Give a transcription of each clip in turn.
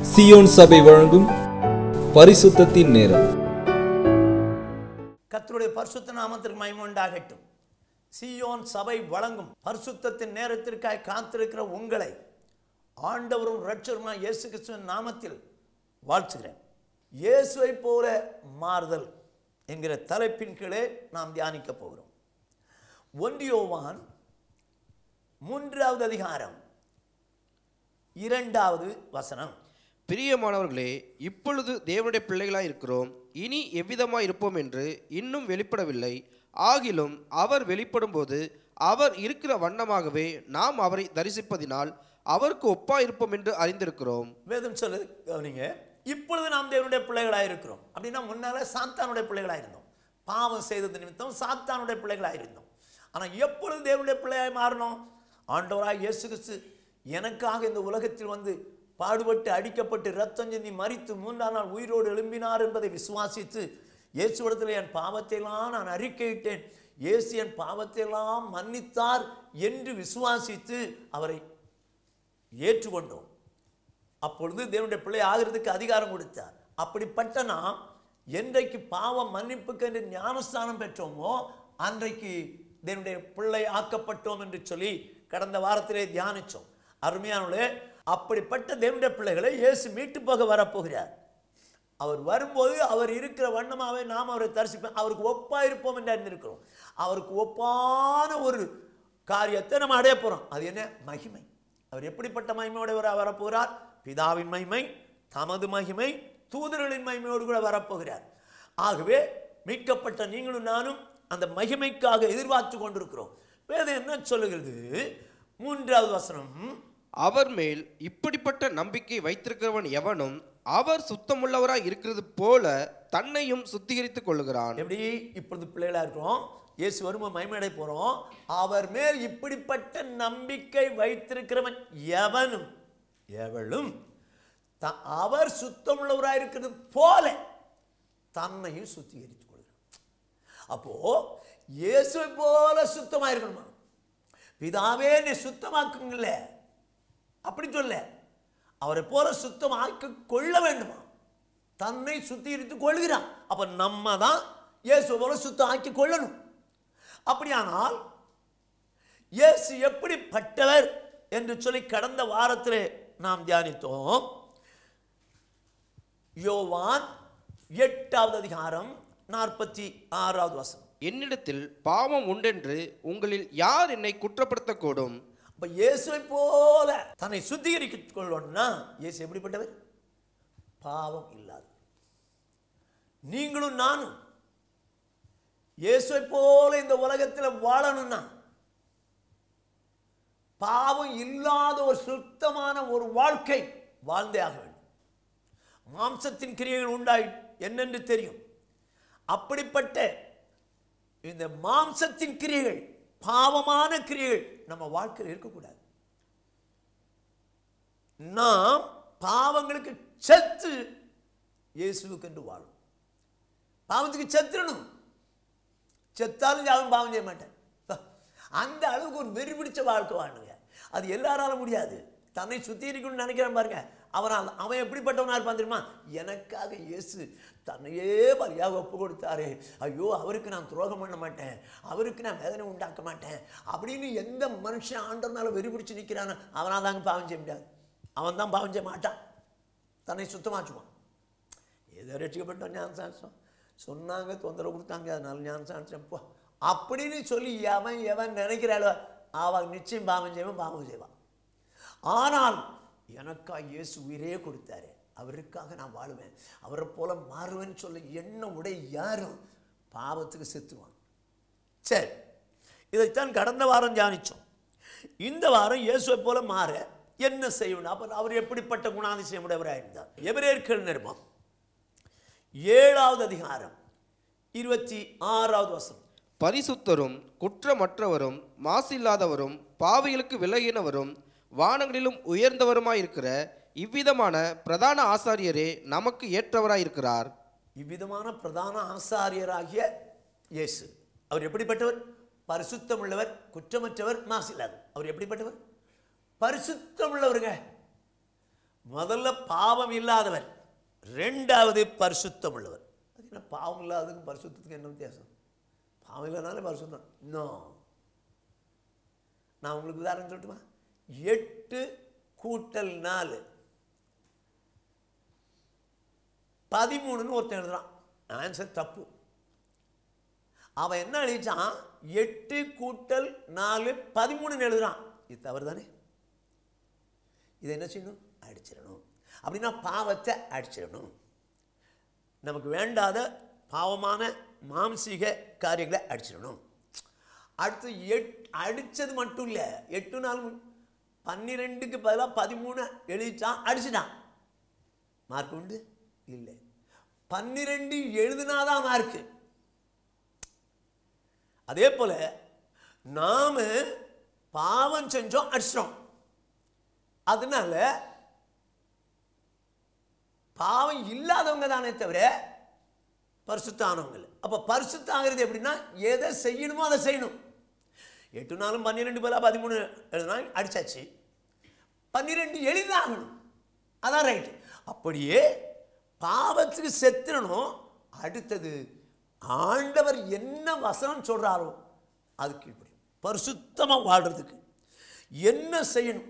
Zion சபை வழங்கும் பரிசுத்தத்தின் நேரம் கர்த்தருடைய பரிசுத்த நாமத்திற்கு மகிமை உண்டாகட்டும் சீயோன் சபை வழங்கும் பரிசுத்தத்தின் நேரத்திற்காய் காத்திருக்கிற உங்களை ஆண்டவரும் இரட்சருமாய் இயேசு கிறிஸ்துவின் நாமத்தில் வாழ்த்துகிறேன் இயேசுவை போல மாறுதல் என்கிற தலைப்பின் கீழே நாம் தியானிக்க போகிறோம் ஒன்றியோவான் மூன்றாவது அதிகாரம் இரண்டாவது வசனம் பிரியமானவர்களே இப்பொழுது தேவனுடைய பிள்ளைகளாய் இருக்கிறோம் இனி எவ்விதமாய் இருப்போம் என்று இன்னும் வெளிப்படவில்லை ஆகிலும் அவர் வெளிப்படும்போது அவர் இருக்கிற வண்ணமாகவே நாம் அவரை தரிசிப்பதினால் அவருக்கு ஒப்பா இருப்போம் என்று அறிந்திருக்கிறோம் வேதம் சொல்லுது கவனிங்க இப்பொழுது நாம் தேவனுடைய பிள்ளைகளாக இருக்கிறோம் அப்படின்னா முன்னால சாத்தானுடைய பிள்ளைகளாக இருந்தோம் பாவம் செய்தது நிமித்தம் சாத்தானுடைய பிள்ளைகளாக இருந்தோம் ஆனால் எப்பொழுது தேவனுடைய பிள்ளையாய் மாறணும் ஆண்டவராய் இயேசு கிறிஸ்து எனக்காக இந்த உலகத்தில் வந்து பாடுபட்டு அடிக்கப்பட்டு ரத்தம் சிந்தி மறித்து மூன்றாம் நாள் உயிரோடு எழும்பினார் என்பதை விசுவாசித்து இயேசுவிடத்தில் என் பாவத்தையெல்லாம் நான் அறிக்கையிட்டேன் இயேசு என் பாவத்தையெல்லாம் மன்னித்தார் என்று விசுவாசித்து அவரை ஏற்றுக்கொண்டோம் அப்பொழுது தேவனுடைய பிள்ளை ஆகிறதுக்கு அதிகாரம் கொடுத்தார் அப்படிப்பட்ட நாம் என்றைக்கு பாவம் மன்னிப்புக்கு என்று ஞானஸ்தானம் பெற்றோமோ அன்றைக்கு தேவனுடைய பிள்ளை ஆக்கப்பட்டோம் என்று சொல்லி கடந்த வாரத்திலே தியானித்தோம் அருமையானவர்களே அப்படிப்பட்ட தேவனுடைய பிள்ளைகளை இயேசு மீட்டு போக வரப்போகிறார் அவர் வரும்போது அவர் இருக்கிற வண்ணமாகவே நாம் அவரை தரிசிப்போம் அவருக்கு ஒப்பா இருப்போம் என்று அறிந்திருக்கிறோம் அவருக்கு ஒப்பான ஒரு காரியத்தை நம்ம அடைய போகிறோம் அது என்ன மகிமை அவர் எப்படிப்பட்ட மகிமையோடு வரப்போகிறார் பிதாவின் மகிமை தமது மகிமை தூதர்களின் மகிமையோடு கூட வரப்போகிறார் ஆகவே மீட்கப்பட்ட நீங்களும் நானும் அந்த மகிமைக்காக எதிர்பார்த்து கொண்டிருக்கிறோம் வேதம் என்ன சொல்லுகிறது மூன்றாவது வசனம் அவர் மேல் இப்படிப்பட்ட நம்பிக்கை வைத்திருக்கிறவன் எவனும் அவர் சுத்தமுள்ளவராய் இருக்கிறது போல தன்னையும் சுத்திகரித்துக் கொள்ளுகிறான் எப்படி இப்பொழுது பிள்ளைகளா இருக்கிறோம் இயேசு வரும்போது மகிமையடை போறோம் அவர் மேல் இப்படிப்பட்ட நம்பிக்கை வைத்திருக்கிறவன் எவனும் எவளும் த- அவர் சுத்தமுள்ளவராக இருக்கிறது போல தன்னையும் சுத்திகரித்துக் கொள்கிறான் அப்போ இயேசுவை போல சுத்தமா இருக்கணுமா பிதாவே என்னை சுத்தமாக்குங்கள அப்படி சொல்ல அவரை போல சுத்தமாக்கி கொள்ள வேண்டுமா தன்னை சுத்திகரித்து கொள்கிறான் அப்ப நம்ம தான் இயேசு போல சுத்தம் ஆக்கி கொள்ளணும் அப்படியானால் இயேசு எப்படிப்பட்டவர் என்று சொல்லி கடந்த வாரத்திலே நாம் தியானித்தோம் யோவான் எட்டாவது அதிகாரம் நாற்பத்தி ஆறாவது வசனம் என்னிடத்தில் பாவம் உண்டென்று உங்களில் யார் என்னை குற்றப்படுத்தக்கூடும் அப்ப இயேசுவை போல தன்னை சுத்திகரித்துக் கொள்ளணும்னா இயேசு எப்படிப்பட்டவர் பாவம் இல்லாதவர் நீங்களும் நானும் இயேசுவை போல இந்த உலகத்தில் வாழணும்னா பாவம் இல்லாத ஒரு சுத்தமான ஒரு வாழ்க்கை வாழ்ந்தே ஆக வேண்டும் மாம்சத்தின் கிரியைகள் உண்டாய் என்னென்று தெரியும் அப்படிப்பட்ட இந்த மாம்சத்தின் கிரியைகள் பாவமான கிரியைகள் நம்ம வாழ்க்கையில் இருக்கக்கூடாது நாம் பாவங்களுக்கு செத்து இயேசுவுக்கு என்று வாழும் பாவத்துக்கு செத்துடணும் செத்தாலும் யாரும் பாவம் செய்ய மாட்டேன் அந்த அளவுக்கு ஒரு வெறி பிடிச்ச வாழ்க்கை வாழுங்க அது எல்லாராலும் முடியாது தன்னை சுத்திகரிக்கணும்னு நினைக்கிறான் பாருங்க அவனால் அவன் எப்படிப்பட்டவனா இருப்பான் தெரியுமா எனக்காக இயேசு தன்னையே பலியாக ஒப்பு கொடுத்தாரே ஐயோ அவருக்கு நான் துரோகம் பண்ண மாட்டேன் அவருக்கு நான் வேதனை உண்டாக்க மாட்டேன் அப்படின்னு எந்த மனுஷன் ஆண்டர்னால வெறி பிடிச்சு நிற்கிறானோ அவனால் தாங்க பாவம் செய்ய முடியாது அவன் தான் பாவம் செய்ய மாட்டான் தன்னை சுத்தமாச்சுவான் ஏதோ ரட்சிக்கப்பட்டோம் ஞானசாட்சம் சொன்னாங்க தொந்தரவு கொடுத்தாங்க அதனால ஞானசாட்சம் போ அப்படின்னு சொல்லி எவன் எவன் நினைக்கிறாளோ அவன் நிச்சயம் பாவம் செய்வான் பாவம் செய்வான் ஆனால் எனக்கா இயேசு உயிரே கொடுத்தாரு அவருக்காக நான் வாழுவேன் அவரை போல மாறுவேன்னு சொல்ல என்ன உடை யாரும் பாவத்துக்கு செத்துவான் சரி இதைத்தான் கடந்த வாரம் தியானிச்சோம் இந்த வாரம் இயேசுவை போல மாற என்ன செய்யணும் அப்ப அவர் எப்படிப்பட்ட குணாதிசயம் உடையவராக இருந்தார் எபிரேயர்கள் நிருபம் ஏழாவது அதிகாரம் இருபத்தி ஆறாவது வசனம் பரிசுத்தரும் குற்றமற்றவரும் மாசில்லாதவரும் பாவிகளுக்கு விலகினவரும் வானங்களிலும் உயர்ந்தவருமாயிருக்கிற இவ்விதமான பிரதான ஆசாரியரே நமக்கு ஏற்றவராயிருக்கிறார் இவ்விதமான பிரதான ஆசாரியராகிய இயேசு அவர் எப்படிப்பட்டவர் பரிசுத்தம் உள்ளவர் குற்றமற்றவர் மாசில்லாதவர் அவர் எப்படிப்பட்டவர் பரிசுத்தம் உள்ளவருங்க முதல்ல பாவம் இல்லாதவர் ரெண்டாவது பரிசுத்தம் உள்ளவர் அது என்ன பாவம் இல்லாததுக்கும் பரிசுத்தத்துக்கு என்ன வித்தியாசம் பாவம் இல்லாதனாலே பரிசுத்தம் இன்னும் நான் உங்களுக்கு உதாரணம் சொல்லட்டுமா எட்டு கூட்டல் நாலு பதிமூணுன்னு ஒருத்தன் எழுதுறான் ஆன்சர் தப்பு அவன் என்ன எழுதிச்சான் எட்டு கூட்டல் நாலு பதிமூணுன்னு எழுதுறான் இது தவறு தானே இதை என்ன செய்யணும் அடிச்சிடணும் அப்படின்னா பாவத்தை அடிச்சிடணும் நமக்கு வேண்டாத பாவமான மாம்சீக காரியங்களை அடிச்சிடணும் அடுத்து எட் அடித்தது மட்டும் இல்லை எட்டு நாள் மு- பன்னிரெண்டுக்கு பதிலாக பதிமூணு எழுதிட்டான் அடிச்சிட்டான் மார்க் உண்டு இல்லை பன்னிரெண்டு எழுதுனாதான் மார்க்கு அதே போல நாம பாவம் செஞ்சோம் அடிச்சிட்டோம் அதனால பாவம் இல்லாதவங்க தானே தவிர பரிசுத்தானவங்க இல்லை அப்போ பரிசுத்த ஆகிறது எப்படின்னா எதை செய்யணுமோ அதை செய்யணும் எட்டு நாளும் பன்னிரெண்டு பேரா பதிமூணு எழுதுனா அடிச்சாச்சு பன்னிரெண்டு எழுதாகணும் அதான் ரைட்டு அப்படியே பாவத்துக்கு செத்துறணும் அடுத்தது ஆண்டவர் என்ன வசனம் சொல்கிறாரோ அது கீழ்ப்படி பரிசுத்தமாக வாழ்கிறதுக்கு என்ன செய்யணும்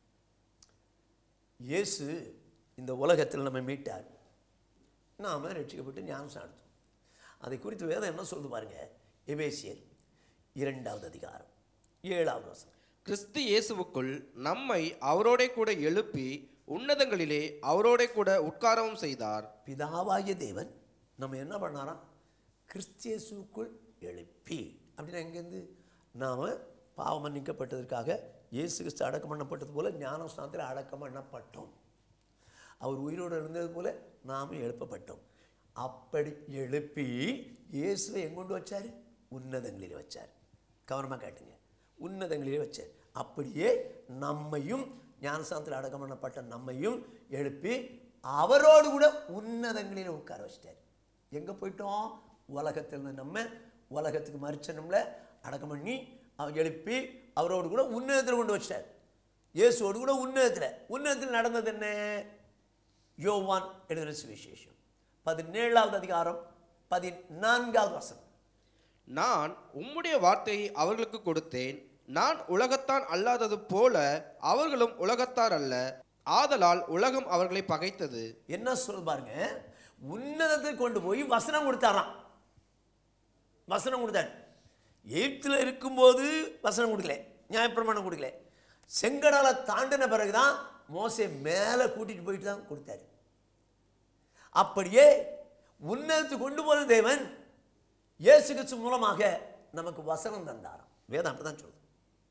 இயேசு இந்த உலகத்தில் நம்ம மீட்டார் நாம ரட்சிக்கப்பட்டு ஞானசம் எடுத்தோம் அதை குறித்து வேதம் என்ன சொல்லுது பாருங்க எபேசியர் இரண்டாவது அதிகாரம் ஏழாவது வசனம் கிறிஸ்து இயேசுவுக்குள் நம்மை அவரோடே கூட எழுப்பி உன்னதங்களிலே அவரோடே கூட உட்காரவும் செய்தார் பிதாவாகிய தேவன் நம்ம என்ன பண்ணாராம் கிறிஸ்தியேசுக்குள் எழுப்பி அப்படின்னா எங்கேருந்து நாம் பாவம் மன்னிக்கப்பட்டதற்காக இயேசு கிறிஸ்து அடக்கம் பண்ணப்பட்டது போல ஞானஸ்தானத்தில் அடக்கம் பண்ணப்பட்டோம் அவர் உயிரோடு இருந்தது போல நாமும் எழுப்பப்பட்டோம் அப்படி எழுப்பி இயேசுவை எங்கொண்டு வச்சார் உன்னதங்களில் வச்சார் கவனமாக கேட்டுங்க உன்னதங்களிலே வச்சார் அப்படியே நம்மையும் ஞானஸ்தானத்தில் அடக்கம் பண்ணப்பட்ட நம்மையும் எழுப்பி அவரோடு கூட உன்னதங்களில் உட்கார வச்சிட்டார் எங்கே போயிட்டோம் உலகத்தில் இருந்து நம்ம உலகத்துக்கு மறிச்ச நம்மளை அடக்கம் பண்ணி அவர் எழுப்பி அவரோடு கூட உன்னதத்தில் கொண்டு வச்சிட்டார் இயேசுவோடு கூட உன்னதத்தில் உன்னதத்தில் நடந்தது என்ன யோவான் எழுதின சுவிசேஷம் பதினேழாவது அதிகாரம் பதினான்காவது வசனம் நான் உம்முடைய வார்த்தையை அவர்களுக்கு கொடுத்தேன் நான் உலகத்தான் அல்லாதது போல அவர்களும் உலகத்தார் அல்ல ஆதலால் உலகம் அவர்களை பகைத்தது என்ன சொல்ல பாருங்க உன்னதத்தை கொண்டு போய் வசனம் கொடுத்தாராம் வசனம் கொடுத்தார் எயித்தில் இருக்கும்போது வசனம் கொடுக்கல நியாயப்பிரமாணம் கொடுக்கல செங்கடலை தாண்டின பிறகுதான் மோசே மேலே கூட்டிட்டு போயிட்டு தான் கொடுத்தாரு அப்படியே உன்னதத்துக்கு கொண்டு போன தேவன் இயேசு கிறிஸ்து மூலமாக நமக்கு வசனம் தந்தாராம் வேதம் அப்படிதான் சொல்லுது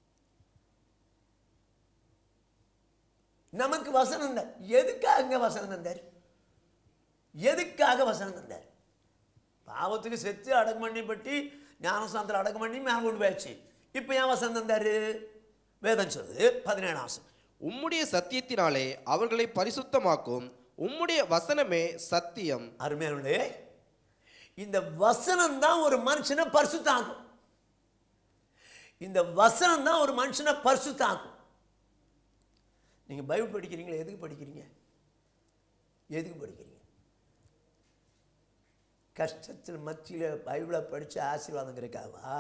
நமக்கு வசனம் தந்தார் எதுக்காக வசனம் தந்தார் எதுக்காக வசனம் தந்தார் பாவத்துக்கு செத்து அடக்கம் பண்ணி பட்டி ஞானசாந்தில் அடக்கம் பண்ணி மேலே கொண்டு போயாச்சு இப்போ ஏன் வசனம் தந்தார் வேதம் சொல்லுது பதினேழாம் வசனம் உம்முடைய சத்தியத்தினாலே அவர்களை பரிசுத்தமாக்கும் உம்முடைய வசனமே சத்தியம் அருமையானே இந்த வசனம் தான் ஒரு மனுஷனை பரிசுத்தாக்கும் இந்த வசனம் தான் ஒரு மனுஷனை பரிசுத்தாக்கும் நீங்க பைபிள் படிக்கிறீங்களா எதுக்கு படிக்கிறீங்க எதுக்கு படிக்கிறீங்க கஷ்டத்தில் மத்தியில் பைபிளை படித்து ஆசீர்வாதம் கிடைக்காவா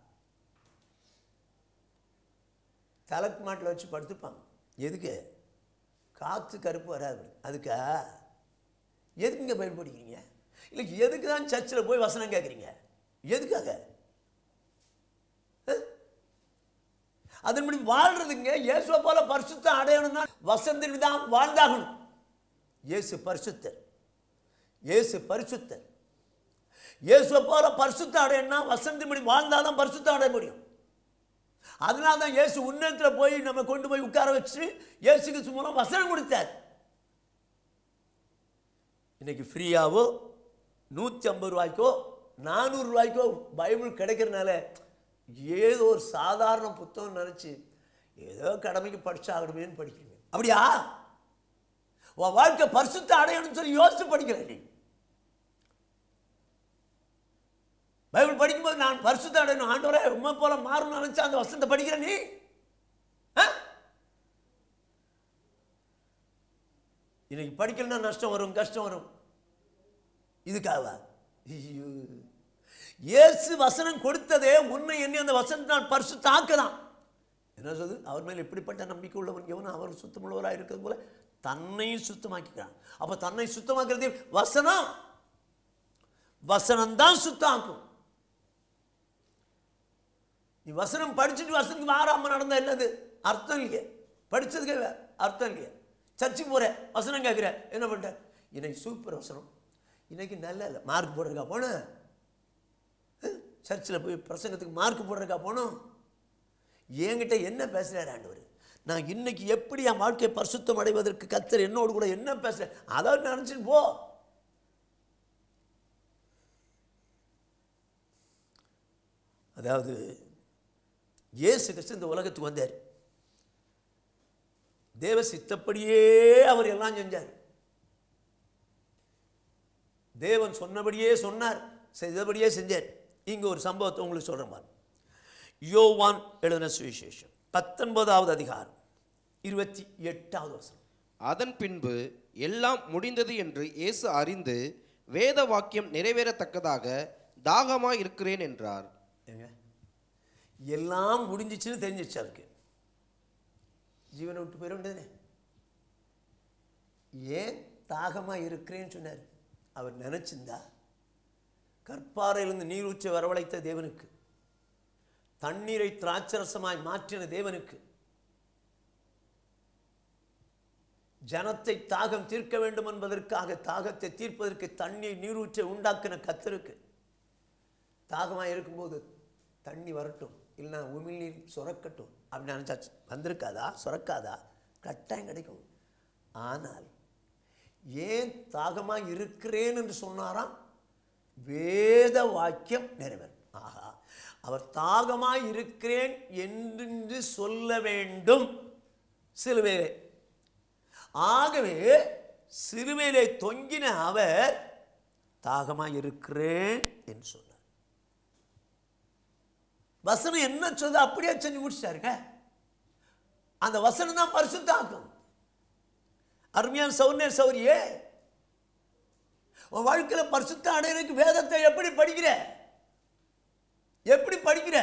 தலைக்கு மாட்டில் வச்சு படுத்துப்பாங்க எதுக்கு காற்று கருப்பு வராது அதுக்கா எதுக்குங்க பைபிள் படிக்கிறீங்க இல்லை எதுக்கு தான் சர்ச்சில் போய் வசனம் கேட்குறீங்க எதுக்காக அஹ்? அதன்படி வாழ்றதுங்க இயேசுவை போல பரிசுத்தம் அடையணும்னா வசந்தின் தான் வாழ்ந்தாகணும் இயேசு பரிசுத்தர் இயேசு பரிசுத்தர் இயேசுவை போல பரிசுத்தம் அடையணும்னா வசந்தின்படி வாழ்ந்தாதான் பரிசுத்தம் அடைய முடியும் அதனால தான் இயேசு உன்னதத்தில் போய் நம்ம கொண்டு போய் உட்கார வச்சு இயேசு கிறிஸ்து மூலம் வசனம் கொடுத்தார் இன்னைக்கு ஃப்ரீயாவோ நூற்றி ஐம்பது ரூபாய்க்கோ நானூறு ரூபாய்க்கோ பைபிள் கிடைக்கிறனால ஏதோ ஒரு சாதாரண புத்தகம் நினச்சி ஏதோ கடமைக்கு படிச்சாகணுமேன்னு படிக்கிறீங்க அப்படியா உன் வாழ்க்கை பரிசுத்த அடையணும்னு சொல்லி யோசிச்சு படிக்கிற நீ பைபிள் படிக்கும்போது நான் பரிசுத்த அடையணும் ஆண்டவரே உண்மை போல மாறணும்னு நினைச்சா அந்த வசனத்தை படிக்கிற நீ ஆ? இன்னைக்கு படிக்கலன்னா நஷ்டம் வரும் கஷ்டம் வரும் இதுக்காக ஐயோ இயேசு வசனம் கொடுத்ததே உண்மை எண்ணி அந்த வசனத்தினால் பரிசு தாக்கலாம் என்ன சொல்லுது அவர் மேல் எப்படிப்பட்ட நம்பிக்கை உள்ளவன் எவனும் அவர் சுத்தமுள்ளவராக இருக்கிறது போல தன்னையும் சுத்தமாக்கிக்கிறான் அப்போ தன்னை சுத்தமாக்குறது வசனம் வசனம் தான் சுத்தாக்கும் நீ வசனம் படிச்சுட்டு வசனத்துக்கு மாறாம நடந்தா என்னது அர்த்தம் இல்லையே படிச்சதுக்கே வே- அர்த்தம் இல்லையே சர்ச்சுக்கு போற வசனம் கேட்குற என்ன பண்ணிட்ட இன்னைக்கு சூப்பர் வசனம் இன்னைக்கு நல்ல இல்லை மார்க் போடுறக்கா போனேன் சர்ச்சில் போய் பிரசங்கத்துக்கு மார்க் போடுறக்கா போனோம் என்கிட்ட என்ன பேசுகிறார் ஆண்டவர் நான் இன்னைக்கு எப்படி என் வாழ்க்கையை பரிசுத்தம் அடைவதற்கு கத்தர் என்னோடு கூட என்ன பேசுகிறேன் அதாவது நினச்சிட்டு போ அதாவது இயேசு கிறிஸ்து இந்த உலகத்துக்கு வந்தார் தேவ சித்தப்படியே அவர் எல்லாம் செஞ்சார் தேவன் சொன்னபடியே சொன்னார் செய்தபடியே செஞ்சார் இங்கே ஒரு சம்பவத்தை உங்களுக்கு சொல்கிறேன் பாருங்க யோவான் எழுதின சுவிசேஷம் பத்தொன்பதாவது அதிகாரம் இருபத்தி எட்டாவது வசனம் அதன் பின்பு எல்லாம் முடிந்தது என்று இயேசு அறிந்து வேத வாக்கியம் நிறைவேறத்தக்கதாக தாகமாய் இருக்கிறேன் என்றார் ஏங்க எல்லாம் முடிஞ்சிச்சுன்னு தெரிஞ்சிச்சு அதுக்கு ஜீவனை விட்டு போயிட வேண்டியதுனே ஏன் தாகமாக இருக்கிறேன்னு சொன்னார் அவர் நினச்சிருந்தா கற்பாறையிலிருந்து நீர் ஊற்றி வரவழைத்த தேவனுக்கு தண்ணீரை திராட்சரசமாய் மாற்றின தேவனுக்கு ஜனத்தை தாகம் தீர்க்க வேண்டும் என்பதற்காக தாகத்தை தீர்ப்பதற்கு தண்ணீர் நீரூற்றை உண்டாக்கின கத்தருக்கு தாகமாக இருக்கும்போது தண்ணி வரட்டும் இல்லைன்னா உமிழ்நீர் சுரக்கட்டும் அப்படின்னு நினச்சாச்சு வந்திருக்காதா சுரக்காதா கட்டாயம் கிடைக்கும் ஆனால் ஏன் தாகமாக இருக்கிறேன் என்று சொன்னாராம் வேத வாக்கியம் நிறைவேறும் ஆஹா அவர் தாகமாய் இருக்கிறேன் என்று சொல்ல வேண்டும் சிலுவையிலே ஆகவே சிறுமையிலே தொங்கின அவர் தாகமாய் இருக்கிறேன் என்று சொன்னார் வசனம் என்ன சொல்லுது அப்படியே செஞ்சு முடிச்சிட்டாருங்க அந்த வசனம் தான் பரிசுத்தாக்கும் அருமையான சௌர்ண சௌரியே உன் வாழ்க்கையில் பரிசுத்த அடையறதுக்கு வேதத்தை எப்படி படிக்கிற எப்படி படிக்கிற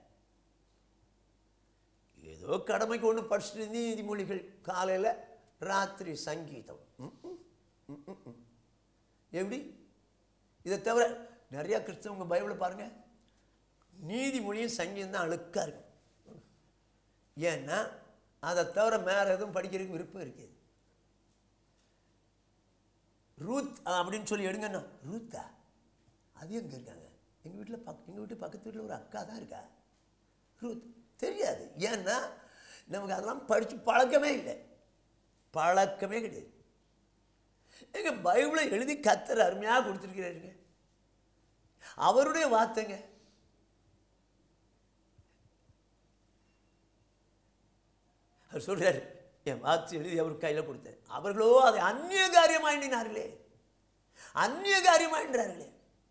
ஏதோ கடமைக்கு ஒன்று படிச்சுட்டு நீதிமொழிகள் காலையில் ராத்திரி சங்கீதம் ம், ம், ம், ம், ம். எப்படி இதை தவிர நிறையா கிறிஸ்தவங்க பைபிளை பாருங்க நீதிமொழியும் சங்கீதம் தான் அழுக்கா இருக்கும் ஏன்னா அதை தவிர வேற எதுவும் படிக்கிறதுக்கு விருப்பம் இருக்குது ரூத் அப்படின்னு சொல்லி எடுங்கண்ணா ரூத்தா அது எங்கே இருக்காங்க எங்கள் வீட்டில் பக் எங்கள் வீட்டு பக்கத்து வீட்டில் ஒரு அக்கா தான் இருக்கா ரூத் தெரியாது ஏன்னா நமக்கு அதெல்லாம் படித்து பழக்கமே இல்லை பழக்கமே கிடையாது எங்க பைபிளை எழுதி கத்தர் அருமையாக கொடுத்துருக்கிறாருங்க அவருடைய வார்த்தைங்க அவர் சொல்றாரு என் வார்த்தை எழுதி அவர் கையில் கொடுத்தேன் அவர்களோ அதை அந்நிய காரியமாயினார்களே அந்நிய காரியமாயின்றார்களே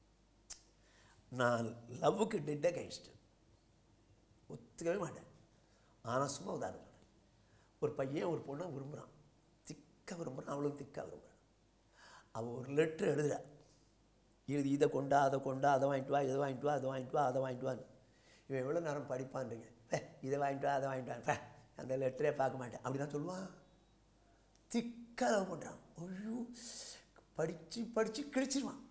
நான் லவ்வுக்கு டெட் அகைன்ஸ்ட் ஒத்துக்கவே மாட்டேன் ஆனால் சும்மா உதாரணம் சொல்றேன். ஒரு பையன் ஒரு பொண்ணை விரும்புகிறான் திக்க விரும்புகிறான் அவளும் திக்கா விரும்புகிறான் அவள் ஒரு லெட்ரு எழுதுறா எழுதி இதை கொண்டா அதை கொண்டா அதை வாங்கிட்டு வா இதை வாங்கிட்டு வா அதை வாங்கிட்டு வா அதை வாங்கிட்டு வான்னு இவன் எவ்வளோ நேரம் படிப்பான்றீங்க "பே, இதை வாங்கிட்டு வா அதை வாங்கிட்டு வா பே, அந்த லெட்டரே பார்க்க மாட்டேன் அப்படி தான் சொல்லுவான் திக்கா லவ் பண்ணுறான் ஐயோ படித்து படித்து கிழிச்சிருவான்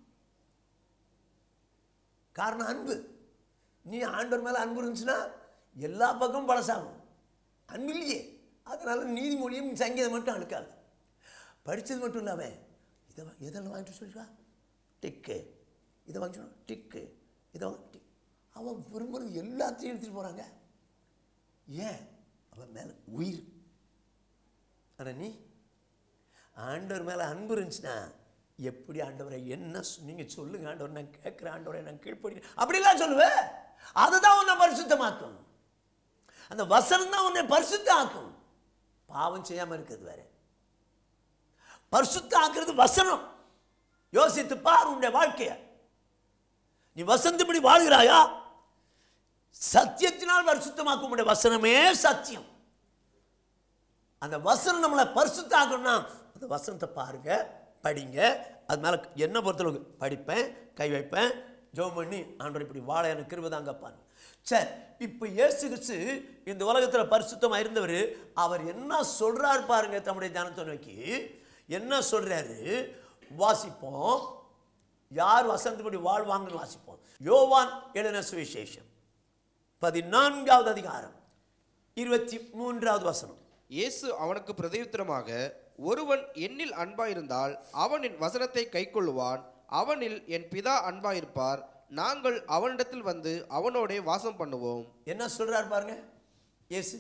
காரணம் அன்பு நீ ஆண்டவர் மேலே அன்பு இருந்துச்சுன்னா எல்லா பக்கமும் பழசாகும் அன்பு இல்லையே அதனால நீதிமொழியும் சங்கீதம் மட்டும் அழுக்காது படித்தது மட்டும் இல்லாமல் இதை வா- இதெல்லாம் வாங்கிட்டு சொல்லிடுவா டிக்கு இதை வாங்கி சொல்லு டிக்கு இதை வாங்கி டிக் அவன் விரும்புறது எல்லாத்தையும் எடுத்துகிட்டு போகிறாங்க ஏன் அவன் மேலே உயிர் ஆனால் நீ ஆண்டவர் மேலே அன்பு இருந்துச்சுன்னா எப்படி ஆண்டவரை என்ன சொ- நீங்க சொல்லுங்க ஆண்டவர் நான் கேட்குறேன் ஆண்டவரை நான் கீழ்ப்படி அப்படிலாம் சொல்லுவேன் அதுதான் உன்னை பரிசுத்தமாக்கும் அந்த வசனம் தான் உன்னை பரிசுத்த ஆக்கும் பாவம் செய்யாம இருக்கிறது வேற பரிசுத்த ஆக்குறது வசனம் யோசித்து பார் உன்னுடைய வாழ்க்கைய நீ வசந்தபடி வாழ்கிறாயா சத்தியத்தினால் பரிசுத்தமாக்கும் உன்னுடைய வசனமே சத்தியம் அந்த வசனம் நம்மளை பரிசுத்தாக்கணும்னா அந்த வசனத்தை பாருங்க படிங்க அது மேலே என்ன பொறுத்தளவுக்கு படிப்பேன் கை வைப்பேன் ஜெபம் பண்ணி ஆண்டவர் இப்படி வாழ எனக்கு கிருபதாங்க பாருங்க சரி இப்போ இயேசு கிறிஸ்து இந்த உலகத்தில் பரிசுத்தமாக இருந்தவர் அவர் என்ன சொல்றார் பாருங்க தம்முடைய தியானத்தை நோக்கி என்ன சொல்றாரு வாசிப்போம் யார் வசந்தபடி வாழ்வாங்கன்னு வாசிப்போம் யோவான் எழுதின சுவிசேஷம் பதினான்காவது அதிகாரம் இருபத்தி மூன்றாவது வசனம் இயேசு அவனுக்கு பிரதியுத்தரமாக ஒருவன் என்னில் அன்பாயிருந்தால் அவன் என் வசனத்தை கைக்கொள்ளுவான் அவனில் என் பிதா அன்பாயிருப்பார் நாங்கள் அவனிடத்தில் வந்து அவனோடே வாசம் பண்ணுவோம் என்ன சொல்றார் பாருங்க இயேசு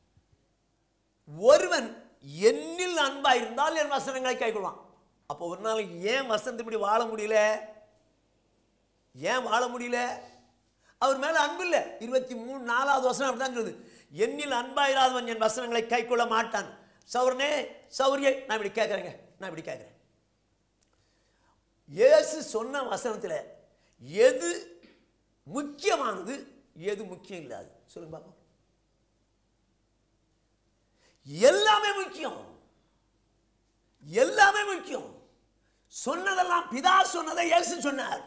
ஒருவன் என்னில் அன்பா இருந்தால் என் வசனங்களை கைக்கொள்வான் அப்போ ஒரு நாளைக்கு ஏன் வசந்தபடி வாழ முடியல ஏன் வாழ முடியல அவர் மேல அன்பு இல்லை இருபத்தி மூணு நாலாவது வசனம் அப்படிதான் சொல்லுது என்னில் அன்பாயிராதவன் என் வசனங்களை கைக்கொள்ள மாட்டான் சௌரனே சௌரியை நான் இப்படி கேட்குறேங்க நான் இப்படி கேட்குறேன் இயேசு சொன்ன வசனத்தில் எது முக்கியமானது எது முக்கியம் இல்லாது சொல்லுங்க பாப்போம் எல்லாமே முக்கியம் எல்லாமே முக்கியம் சொன்னதெல்லாம் பிதா சொன்னதை இயேசு சொன்னார்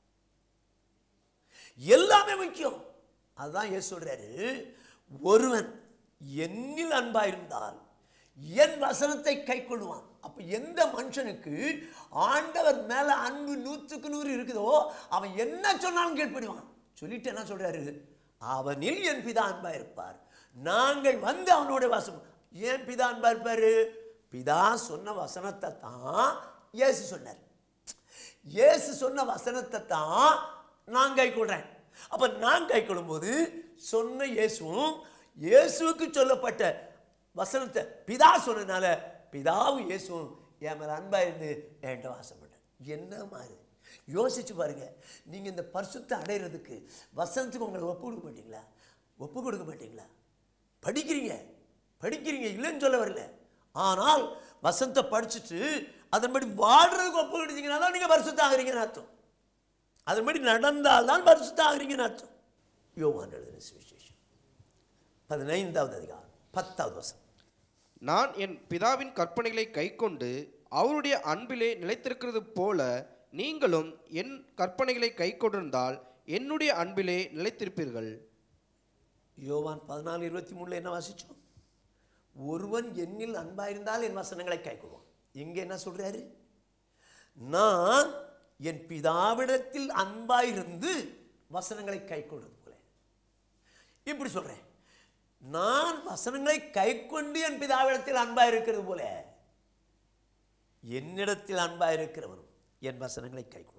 எல்லாமே முக்கியம் அதுதான் இயேசு சொல்றாரு ஒருவன் என்னில் அன்பாயிருந்தால் என் வசனத்தை கை கொள்வான் அப்ப எந்த மனுஷனுக்கு ஆண்டவர் மேல அன்பு நூற்றுக்கு நூறு இருக்குதோ அவன் என்ன சொன்னாலும் கீழ்ப்படிவான் சொல்லிட்டு என்ன சொல்றாரு அவனில் என் பிதா அன்பா இருப்பார் நாங்கள் வந்து அவனோட வாசம் ஏன் பிதா அன்பா இருப்பாரு பிதா சொன்ன வசனத்தை தான் இயேசு சொன்னார் இயேசு சொன்ன வசனத்தை தான் நான் கை கொள்றேன் அப்ப நான் கை கொள்ளும்போது சொன்ன இயேசுவும் இயேசுவுக்கு சொல்லப்பட்ட வசனத்தை பிதா சொன்னதுனால பிதாவும் இயேசுவும் என் மேல அன்பா இருந்து என்கிட்ட வாசம் பண்ணேன் என்ன மாதிரி யோசிச்சு பாருங்க நீங்க இந்த பரிசுத்தை அடையிறதுக்கு வசனத்துக்கு உங்களை ஒப்பு கொடுக்க மாட்டீங்களா ஒப்பு கொடுக்க மாட்டீங்களா படிக்கிறீங்க படிக்கிறீங்க இல்லைன்னு சொல்ல வரல ஆனால் வசனத்தை படிச்சுட்டு அதன்படி வாழ்றதுக்கு ஒப்பு கொடுத்தீங்கன்னா தான் நீங்கள் பரிசுத்தம் ஆகிறீங்கன்னு அர்த்தம் அதன்படி நடந்தால் தான் பரிசுத்தம் ஆகிறீங்கன்னு அர்த்தம் யோவான் எழுதின சுவிசேஷம் பதினைந்தாவது அதிகாரம் பத்தாவது வசனம் நான் என் பிதாவின் கற்பனைகளை கைக்கொண்டு அவருடைய அன்பிலே நிலைத்திருக்கிறது போல நீங்களும் என் கற்பனைகளை கைக்கொண்டிருந்தால் என்னுடைய அன்பிலே நிலைத்திருப்பீர்கள் யோவான் பதினாலு இருபத்தி மூணுல என்ன வாசிச்சோம் ஒருவன் என்னில் அன்பாயிருந்தால் என் வசனங்களை கைக்கொள்வான் இங்க என்ன சொல்றாரு நான் என் பிதாவிடத்தில் அன்பாயிருந்து வசனங்களை கைக்கொள்றது போல இப்படி சொல்றேன் நான் வசனங்களை கைக்கொண்டு என் பிதாவிடத்தில் அன்பாய் இருக்கிறது போல என்னிடத்தில் அன்பாய் இருக்கிறவனும் என் வசனங்களை கைக்கொள்வான்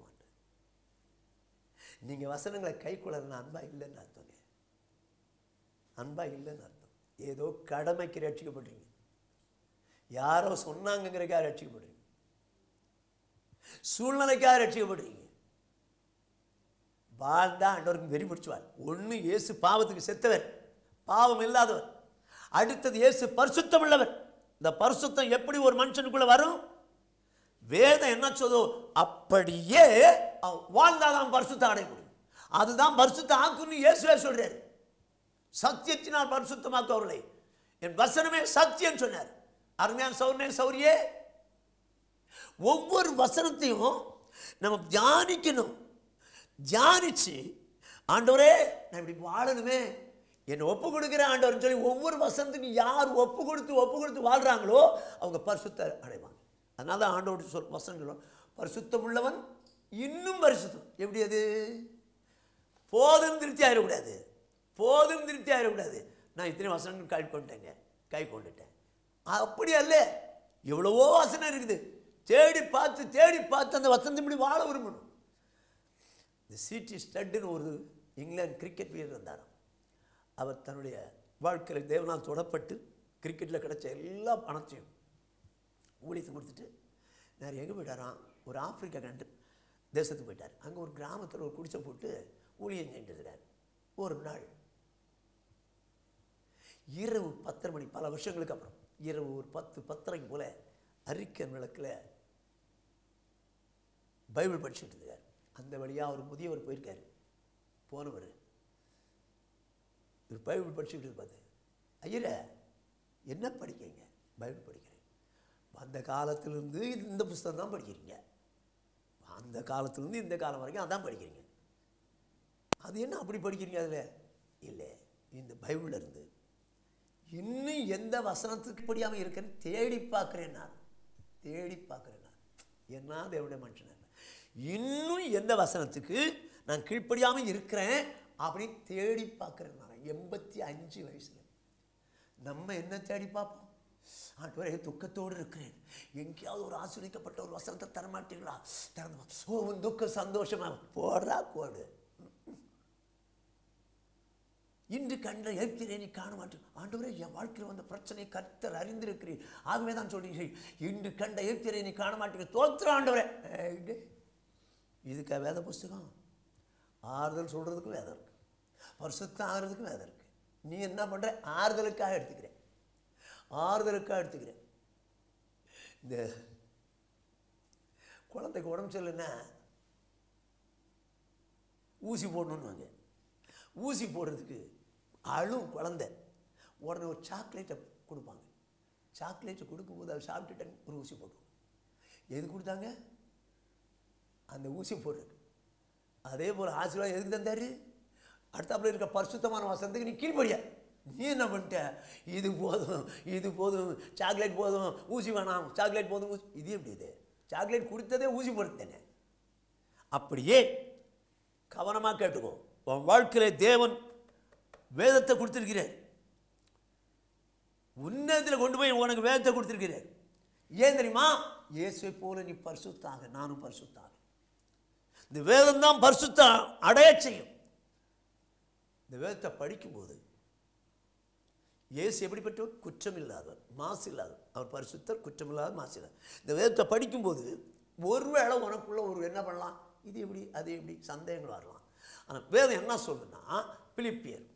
நீங்க வசனங்களை கைக்கொள்ளலாம் அன்பா இல்லைன்னு அர்த்தங்க அன்பா இல்லைன்னு அர்த்தம் ஏதோ கடமைக்கு ரட்சிக்கப்படுறீங்க யாரோ சொன்னாங்கங்கிறக்காக ரட்சிக்கப்படுறீங்க சூழ்நிலைக்காக ரட்சிக்கப்படுறீங்க வாழ்ந்தா ஆண்டவருக்கு வெறி பிடிச்சுவார் ஒன்று இயேசு பாவத்துக்கு செத்தவர் பாவம் இல்லாதவர் அடுத்தது இயேசு பரிசுத்தம் உள்ளவர் இந்த பரிசுத்தம் எப்படி ஒரு மனுஷனுக்குள்ள வரும் வேதம் என்ன சொல்லுதோ அப்படியே அவன் வாழ்ந்தாதான் பரிசுத்தம் அடைய முடியும் அதுதான் பரிசுத்த ஆக்குன்னு இயேசுவே சொல்றாரு சத்தியத்தினால் பரிசுத்தமாக்கு அவர்களை என் வசனமே சத்தியம் சொன்னார் அருமையான சௌர்ணே சௌரியே ஒவ்வொரு வசனத்தையும் நம்ம தியானிக்கணும் தியானிச்சு ஆண்டவரே நான் இப்படி வாழணுமே என்னை ஒப்பு கொடுக்குற ஆண்டவர்னு சொல்லி ஒவ்வொரு வசனத்துக்கும் யார் ஒப்பு கொடுத்து ஒப்பு கொடுத்து வாழ்றாங்களோ அவங்க பரிசுத்த அடைவாங்க அதனால தான் ஆண்டவர் சொல் வசனம் சொல்லுவோம் பரிசுத்தம் உள்ளவன் இன்னும் பரிசுத்தம் எப்படி அது போதும் திருப்தி ஆயிடக்கூடாது போதும் திருப்தி ஆயிடக்கூடாது நான் இத்தனை வசனங்கள் கை கொண்டேங்க கை கொண்டுட்டேன் அப்படி அல்ல எவ்வளவோ வசனம் இருக்குது தேடி பார்த்து தேடி பார்த்து அந்த வசனத்தை இப்படி வாழ விரும்பணும் இந்த சிடி ஸ்டட்டுன்னு ஒரு இங்கிலாந்து கிரிக்கெட் வீரர் இருந்தாராம் அவர் தன்னுடைய வாழ்க்கையில் தேவனால் தொடப்பட்டு கிரிக்கெட்டில் கிடைச்ச எல்லா பணத்தையும் ஊழியத்தை கொடுத்துட்டு நிறைய எங்கே போயிட்டாராம் ஒரு ஆப்பிரிக்கா கண்டு தேசத்துக்கு போயிட்டார் அங்கே ஒரு கிராமத்தில் ஒரு குடிசை போட்டு ஊழியம் செஞ்சிருக்கிறார் ஒரு நாள் இரவு பத்தரை மணி பல வருஷங்களுக்கு அப்புறம் இரவு ஒரு பத்து பத்தரைக்கு போல அறிக்கை விளக்கில் பைபிள் படிச்சுட்டு இருக்கார் அந்த வழியாக ஒரு முதியவர் போயிருக்காரு போனவர் இவர் பைபிள் படிச்சுக்கிட்டு இருப்பாரு ஐயரே என்ன படிக்கீங்க பைபிள் படிக்கிறேன் அந்த காலத்திலிருந்து இந்த புஸ்தகம் தான் படிக்கிறீங்க அந்த காலத்திலிருந்து இந்த காலம் வரைக்கும் அதான் படிக்கிறீங்க அது என்ன அப்படி படிக்கிறீங்க அதில் இல்லை இந்த பைபிள்ல இருந்து இன்னும் எந்த வசனத்துக்கு படியாமல் இருக்கேன்னு தேடி பார்க்குறேன் நான் தேடி பார்க்குறேன் நான் என்ன தேவனுடைய மனுஷன் இன்னும் எந்த வசனத்துக்கு நான் கீழ்ப்படியாமல் இருக்கிறேன் அப்படின்னு தேடி பார்க்குறேன் நான் எண்பத்தி அஞ்சு வயசில் நம்ம என்ன தேடி பார்ப்போம் ஆண்டவரே துக்கத்தோடு இருக்கிறேன் எங்கேயாவது ஒரு ஆசிரியக்கப்பட்ட ஒரு வசனத்தை தரமாட்டீங்களா திறந்து வா. ஓ உன் துக்கம் சந்தோஷமா போடுறா கோடு இன்று கண்ட ஏற்கிறே நீ காண மாட்டேன் ஆண்டவரே என் வாழ்க்கையில் வந்த பிரச்சனையை கர்த்தர் அறிந்திருக்கிறீர் ஆகவே தான் சொல்றீர்கள் இன்று கண்ட ஏற்கிறே நீ காண மாட்டீங்க தோத்துற ஆண்டவரே ஏய், டேய். இதுக்கா வேத புஸ்தகம் ஆறுதல் சொல்கிறதுக்கும் வேதம் இருக்கு பரிசுத்தம் ஆகிறதுக்கும் வேதம் இருக்கு நீ என்ன பண்ணுற ஆறுதலுக்காக எடுத்துக்கிற ஆறுதலுக்காக எடுத்துக்கிற இந்த குழந்தைக்கு உடம்பு சரியில்லைன்னா ஊசி போடணுன்னு ஊசி போடுறதுக்கு அழும் குழந்தை உடனே ஒரு சாக்லேட்டை கொடுப்பாங்க சாக்லேட்டை கொடுக்கும்போது அதை சாப்பிட்டுட்டேன் ஒரு ஊசி போட்டுருவோம் எது கொடுத்தாங்க அந்த ஊசி போடுறது அதே போல் ஆசீர்வாதம் எதுக்கு தந்தாரு அடுத்தாப்புல இருக்க பரிசுத்தமான வசனத்துக்கு நீ கீழ்படியா நீ என்ன பண்ணிட்ட இது போதும் இது போதும் சாக்லேட் போதும் ஊசி வேணாம் சாக்லேட் போதும் ஊசி இது எப்படி இது சாக்லேட் கொடுத்ததே ஊசி போடுத்தேனே அப்படியே கவனமாக கேட்டுக்கோ உன் வாழ்க்கையில தேவன் வேதத்தை கொடுத்திருக்கிறார் உன்னதத்தில் கொண்டு போய் உனக்கு வேதத்தை கொடுத்திருக்கிறார் ஏன் தெரியுமா இயேசுவை போல நீ பரிசுத்தாக நானும் பரிசுத்தாக இந்த வேதம் தான் பரிசுத்த அடைய செய்யும் இந்த வேதத்தை படிக்கும்போது இயேசு எப்படிப்பட்டவர் குற்றம் இல்லாதவர் மாசு இல்லாதவர் அவர் பரிசுத்தர் குற்றம் இல்லாத மாசு இல்லாதவர் இந்த வேதத்தை படிக்கும்போது ஒருவேளை உனக்குள்ள ஒரு என்ன பண்ணலாம் இது எப்படி அது எப்படி சந்தேகங்கள் வரலாம் ஆனால் வேதம் என்ன சொல்லுன்னா பிலிப்பியர்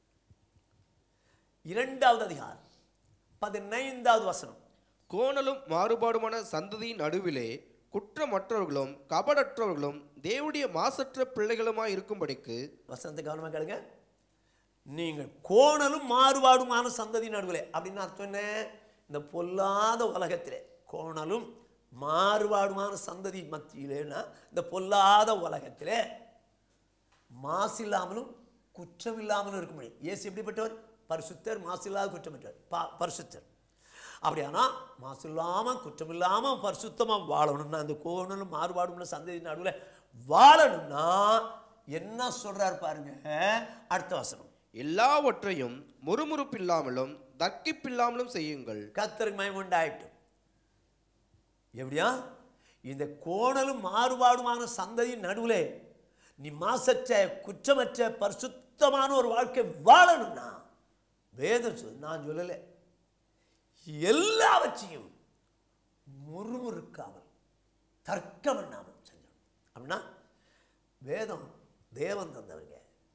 இரண்டாவது அதிகாரம் பதினைந்தாவது வசனம் கோணலும் மாறுபாடுமான சந்ததியின் நடுவிலே குற்றமற்றவர்களும் கபடற்றவர்களும் தேவனுடைய மாசற்ற பிள்ளைகளுமாய் இருக்கும்படிக்கு வசனத்தை கவனமாக கேளுங்க நீங்கள் கோணலும் மாறுபாடுமான சந்ததி நடுவிலே அப்படின்னு அர்த்தம் என்ன இந்த பொல்லாத உலகத்திலே கோணலும் மாறுபாடுமான சந்ததி மத்தியிலேனா இந்த பொல்லாத உலகத்திலே மாசு இல்லாமலும் குற்றம் இல்லாமலும் இருக்க முடியும் இயேசு எப்படிப்பட்டவர் பரிசுத்தர் மாசு இல்லாத குற்றமற்றவர் பா பரிசுத்தர் அப்படியானா மாசு இல்லாமல் குற்றம் இல்லாமல் பரிசுத்தமாக வாழணும்னா அந்த கோணலும் மாறுபாடுமான சந்ததி நடுவில் வாழணும்னா என்ன சொல்றார் பாருங்க அடுத்த வசனம் எல்லாவற்றையும் முறுமுறுப்பில்லாமலும் தர்க்கிப்பில்லாமலும் செய்யுங்கள் கத்தருக்கு மயம் உண்டாயிட்டும் எப்படியா இந்த கோணலும் மாறுபாடுமான சந்ததியின் நடுவில் நீ மாசற்ற குற்றமற்ற பரிசுத்தமான ஒரு வாழ்க்கை வாழணும்னா வேதம் சொல் நான் சொல்லலை எல்லாவற்றையும் முறுமுறுக்காமல் தர்க்கம் பண்ணாமல் செஞ்சோம் அப்படின்னா வேதம் தேவன் தந்தவங்க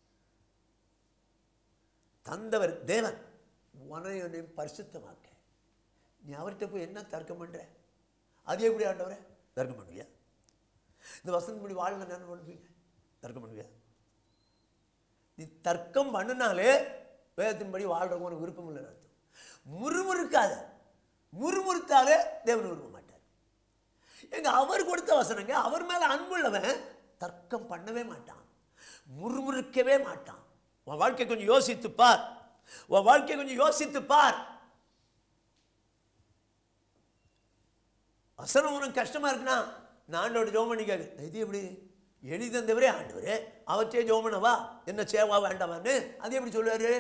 தந்தவர் தேவன் உனையும் பரிசுத்தமாக்க நீ அவர்கிட்ட போய் என்ன தர்க்கம் பண்ற அது எப்படி ஆண்டவரே தர்க்கம் பண்ணுவியா இந்த வசந்த் முடி வாழ என்ன பண்ணுவீங்க தர்க்கம் பண்ணுவியா நீ தர்க்கம் பண்ணினாலே வேதத்தின்படி வாழ்றவங்க உனக்கு விருப்பம் இல்லைன்னு அர்த்தம் முறுமுறுக்காத முறுமுறுத்தாலே தேவன் விரும்ப மாட்டார் எங்க அவர் கொடுத்த வசனங்க அவர் மேல அன்புள்ளவன் தர்க்கம் பண்ணவே மாட்டான் முறுமுறுக்கவே மாட்டான் உன் வாழ்க்கை கொஞ்சம் யோசித்து பார் உன் வாழ்க்கை கொஞ்சம் யோசித்து பார் வசனம் உனக்கு கஷ்டமா இருக்குன்னா நான் ஆண்டோட ஜோம் பண்ணி கேட்க இது எப்படி எளிதந்தவரே ஆண்டவரே அவற்றே ஜோம் பண்ணவா என்ன சேவா வேண்டாமான்னு அது எப்படி சொல்லுவாரு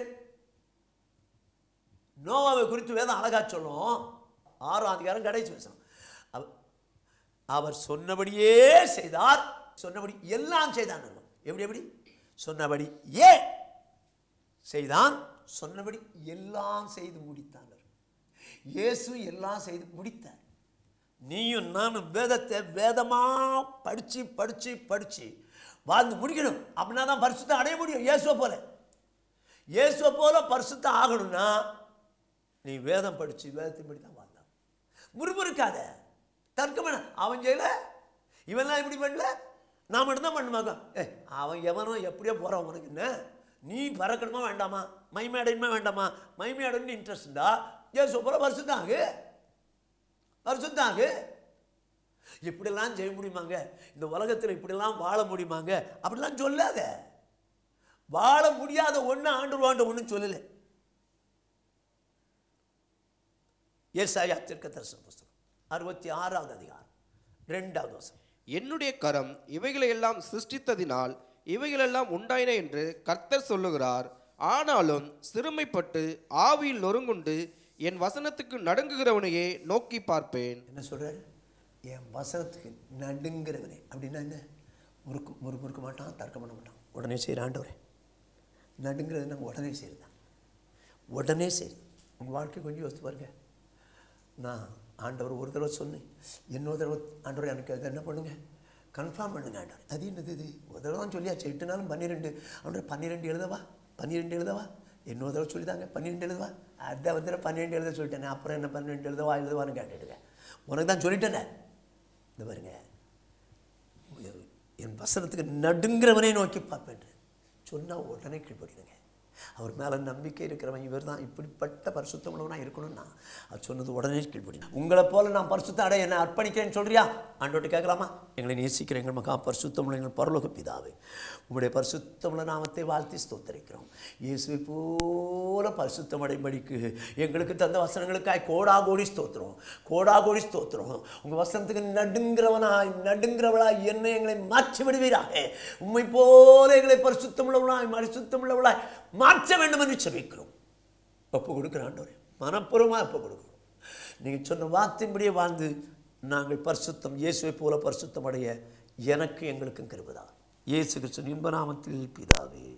நோவாவை குறித்து வேதம் அழகா சொல்லும் ஆறாம் அதிகாரம் கடைசி வசனம் அவ- அவர் சொன்னபடியே செய்தார் சொன்னபடி எல்லாம் செய்தான் எப்படி எப்படி சொன்னபடி ஏ செய்தான் சொன்னபடி எல்லாம் செய்து முடித்தான் இயேசு எல்லாம் செய்து முடித்தார் நீயும் நானும் வேதத்தை வேதமா படிச்சு படிச்சு படிச்சு வாழ்ந்து முடிக்கணும் அப்படின்னா தான் பரிசுத்தம் அடைய முடியும் இயேசுவை போல இயேசுவை போல பரிசுத்தம் ஆகணும்னா நீ வேதம் படிச்சு வேதத்தின்படி தான் வாழ்ந்தான் முறுமுறுக்காத தர்க்கம் பண்ண அவன் செய்யல இவன்லாம் இப்படி பண்ணல நான் மட்டும்தான் பண்ணுமாக்கா ஏ அவன் எவனோ எப்படியோ போகிறான் உனக்கு என்ன நீ பறக்கணுமா வேண்டாமா மைமை அடையணுமா வேண்டாமா மைமை அடையணும்னு இன்ட்ரெஸ்ட் இருந்தா இயேசு போல பரிசுத்தாங்க பரிசுத்தாங்க இப்படிலாம் செய்ய முடியுமாங்க இந்த உலகத்தில் இப்படிலாம் வாழ முடியுமாங்க அப்படிலாம் சொல்லாத வாழ முடியாத ஒன்று ஆண்டு ஒன்றும் சொல்லலை ஏசாயா தீர்க்க தரிசன புஸ்தகம் அறுபத்தி ஆறாவது அதிகாரம் ரெண்டாவது வசனம் என்னுடைய கரம் இவைகளையெல்லாம் சிருஷ்டித்ததினால் இவைகளெல்லாம் உண்டாயின என்று கர்த்தர் சொல்லுகிறார் ஆனாலும் சிறுமைப்பட்டு ஆவியில் நொறுங்குண்டு என் வசனத்துக்கு நடுங்குகிறவனையே நோக்கி பார்ப்பேன் என்ன சொல்றாரு என் வசனத்துக்கு நடுங்கிறவனே அப்படின்னா என்ன முறுக்கு முறுக்கு முறுக்க மாட்டான் தர்க்கம் பண்ண மாட்டான் உடனே செய்கிற ஆண்டவரே நடுங்கிறது நாங்கள் உடனே செய்யுதான் உடனே சரி உங்கள் வாழ்க்கை கொஞ்சம் யோசித்து பாருங்க நான் ஆண்டவர் ஒரு தடவை சொன்னேன் இன்னொரு தடவை ஆண்டவர் எனக்கு அது என்ன பண்ணுங்க கன்ஃபார்ம் பண்ணுங்க ஆண்டவர் அது என்னது இது ஒரு தடவை தான் சொல்லியாச்சு எட்டு நாளும் பன்னிரெண்டு ஆண்டவர் பன்னிரெண்டு எழுதவா பன்னிரெண்டு எழுதவா இன்னொரு தடவை சொல்லிதாங்க பன்னிரெண்டு எழுதவா அதை வந்து பன்னிரெண்டு எழுத சொல்லிட்டேனே அப்புறம் என்ன பன்னிரெண்டு எழுதவா எழுதவான்னு கேட்டுடுங்க உனக்கு தான் சொல்லிட்டேனே இந்த பாருங்க என் வசனத்துக்கு நடுங்கிறவனை நோக்கி பார்ப்பேன் சொன்னால் உடனே கீழ்படிடுங்க அவர் மேலே நம்பிக்கை இருக்கிறவன் இவர் தான் இப்படிப்பட்ட பரிசுத்தம் உள்ளவனாக இருக்கணும்னா அது சொன்னது உடனே கீழ்படிடும் உங்களை போல நான் பரிசுத்த அடைய என்ன அர்ப்பணிக்கிறேன்னு சொல்றியா ஆண்டோட்டு கேட்கலாமா எங்களை நேசிக்கிற எங்கள் மகா பரிசுத்தம் உள்ள எங்கள் பரலோக பிதாவே உங்களுடைய பரிசுத்தமுள்ள நாமத்தை வாழ்த்தி ஸ்தோத்தரிக்கிறோம் இயேசுவை போல பரிசுத்தம் அடைம்படிக்கு எங்களுக்கு தந்த வசனங்களுக்காய் கோடா கோடி ஸ்தோத்திரம் கோடா கோடி ஸ்தோத்திரம் உங்கள் வசனத்துக்கு நடுங்கிறவனாய் நடுங்கிறவளாய் என்னை எங்களை மாற்றி விடுவீராக உண்மை போல எங்களை பரிசுத்தமுள்ளவளாய் பரிசுத்தமுள்ளவளாய் மாற்ற வேண்டும் என்று செபிக்கிறோம் ஒப்பு கொடுக்குற ஆண்டவரே மனப்பூர்வமாக ஒப்பு கொடுக்குறோம் நீங்கள் சொன்ன வார்த்தையின்படியே வாழ்ந்து நாங்கள் பரிசுத்தம் இயேசுவை போல பரிசுத்தம் அடைய எனக்கு எங்களுக்கும் கிருபதா இயேசு கிறிஸ்து இன்ப நாமத்தில் பிதாவே